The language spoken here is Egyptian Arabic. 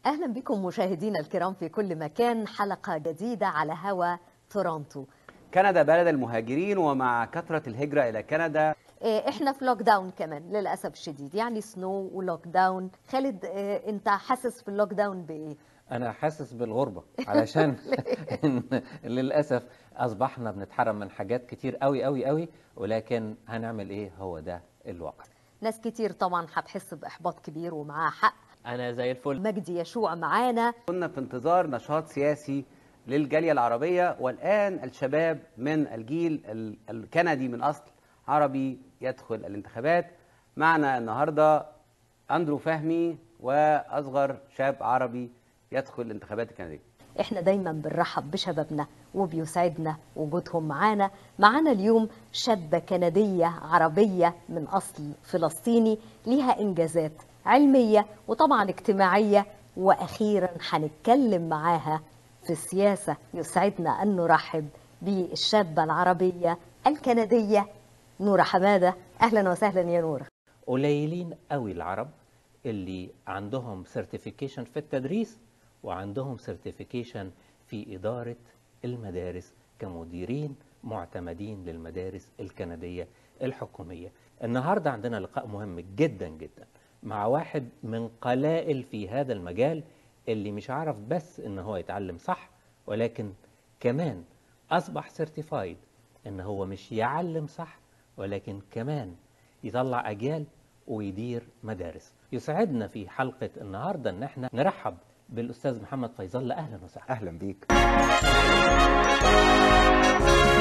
أهلا بكم مشاهدينا الكرام في كل مكان حلقة جديدة على هوا تورونتو كندا بلد المهاجرين ومع كثرة الهجرة إلى كندا إيه، احنا في لوك داون كمان للأسف الشديد يعني سنو ولوك داون خالد إيه، انت حاسس في اللوك داون بإيه؟ انا حاسس بالغربه علشان إن للاسف اصبحنا بنتحرم من حاجات كتير قوي قوي قوي ولكن هنعمل ايه هو ده الواقع ناس كتير طبعا هتحس بإحباط كبير ومعاها حق انا زي الفل مجدي يشوع معانا كنا في انتظار نشاط سياسي للجالية العربية والآن الشباب من الجيل ال- الكندي من أصل عربي يدخل الانتخابات معنا النهاردة أندرو فهمي وأصغر شاب عربي يدخل الانتخابات الكندية احنا دايما بنرحب بشبابنا وبيسعدنا وجودهم معانا معانا اليوم شابة كندية عربية من أصل فلسطيني ليها إنجازات علمية وطبعا اجتماعية وأخيرا هنتكلم معاها في السياسة يسعدنا أن نرحب بالشابة العربية الكندية نورة حمادة أهلا وسهلا يا نورة قليلين قوي العرب اللي عندهم سيرتيفيكيشن في التدريس وعندهم سيرتيفيكيشن في إدارة المدارس كمديرين معتمدين للمدارس الكندية الحكومية النهاردة عندنا لقاء مهم جدا جدا مع واحد من قلائل في هذا المجال اللي مش عارف بس ان هو يتعلم صح ولكن كمان اصبح سيرتيفايد ان هو مش يعلم صح ولكن كمان يطلع اجيال ويدير مدارس يسعدنا في حلقة النهاردة ان احنا نرحب بالاستاذ محمد فيصل اهلا وسهلا اهلا بيك